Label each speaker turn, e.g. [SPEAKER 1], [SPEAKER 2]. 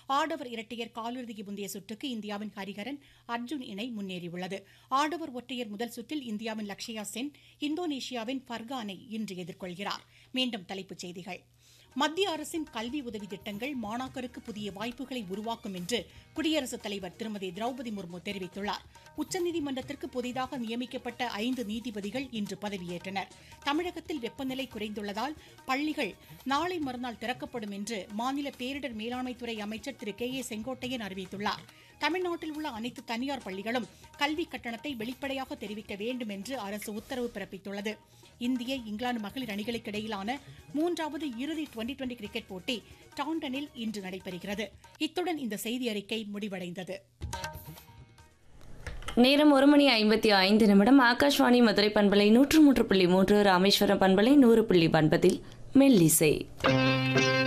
[SPEAKER 1] ஆடவர் இரட்டையர் காலிறுதிக்கு முந்தைய சுற்றுக்கு இந்தியாவின் ஹரிஹரன் அர்ஜுன் இணை முன்னேறியுள்ளது ஆடவர் ஒற்றையர் முதல் சுற்றில் இந்தியாவின் லக்ஷயா சென் இந்தோனேஷியாவின் ஃபர்கானை இன்று எதிர்கொள்கிறார் மீண்டும் தலைப்புச் செய்திகள் மத்திய அரசின் கல்வி உதவி திட்டங்கள் மாணாக்கருக்கு புதிய வாய்ப்புகளை உருவாக்கும் என்று குடியரசுத் தலைவர் திருமதி திரௌபதி முர்மு தெரிவித்துள்ளார் உச்சநீதிமன்றத்திற்கு புதிதாக நியமிக்கப்பட்ட ஐந்து நீதிபதிகள் இன்று பதவியேற்றனர் தமிழகத்தில் வெப்பநிலை குறைந்துள்ளதால் பள்ளிகள் நாளை மறுநாள் திறக்கப்படும் என்று மாநில பேரிடர் மேலாண்மைத்துறை அமைச்சர் திரு கே ஏ செங்கோட்டையன் அறிவித்துள்ளார் தமிழ்நாட்டில் உள்ள அனைத்து தனியார் பள்ளிகளும் கல்வி கட்டணத்தை வெளிப்படையாக தெரிவிக்க வேண்டும் என்று அரசு உத்தரவு பிறப்பித்துள்ளது இந்திய இங்கிலாந்து மகளிர் அணிகளுக்கு இடையிலான மூன்றாவது இறுதி டுவெண்டி டுவெண்டி கிரிக்கெட் போட்டி டாண்டனில் இன்று நடைபெறுகிறது இத்துடன் இந்த செய்தி அறிக்கை முடிவடைந்தது
[SPEAKER 2] நேரம் ஒரு மணி ஐம்பத்தி ஐந்து நிமிடம் ஆகாஷ்வாணி மதுரை பண்பலை நூற்று மூன்று புள்ளி மூன்று ராமேஸ்வரம் பண்பலை நூறு புள்ளி ஒன்பதில் மெல்லிசை